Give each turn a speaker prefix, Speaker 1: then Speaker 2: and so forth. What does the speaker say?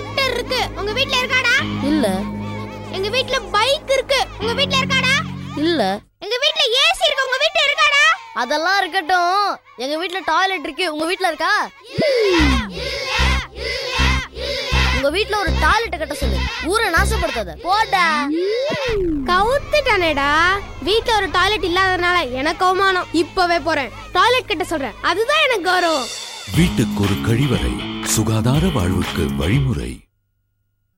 Speaker 1: tractor இருக்கு உங்க வீட்ல இருக்காடா
Speaker 2: இல்ல
Speaker 1: எங்க வீட்ல பைக் இருக்கு உங்க வீட்ல இருக்காடா
Speaker 2: இல்ல
Speaker 1: எங்க வீட்ல ஏசி இருக்கு உங்க வீட்ல இருக்காடா
Speaker 2: அதெல்லாம் இருக்கட்டும் எங்க வீட்ல டாய்லெட் இருக்கு உங்க வீட்ல இருக்கா உங்க வீட்ல ஒரு டாய்லெட் கட்ட சொல்லு ஊரை நாசப்படுத்தாத போடா
Speaker 1: கவுத்துட்டானேடா வீட்ல ஒரு டாய்லெட் இல்லாதனால எனக்கு அவமானம் இப்பவே போறேன் டாய்லெட் கட்ட சொல்றேன் அதுதான் எனக்கு கௌரவம்
Speaker 3: வீட்டுக்கு ஒரு கழிவறை சுகாதார வாழ்வுக்கு வழிமுறை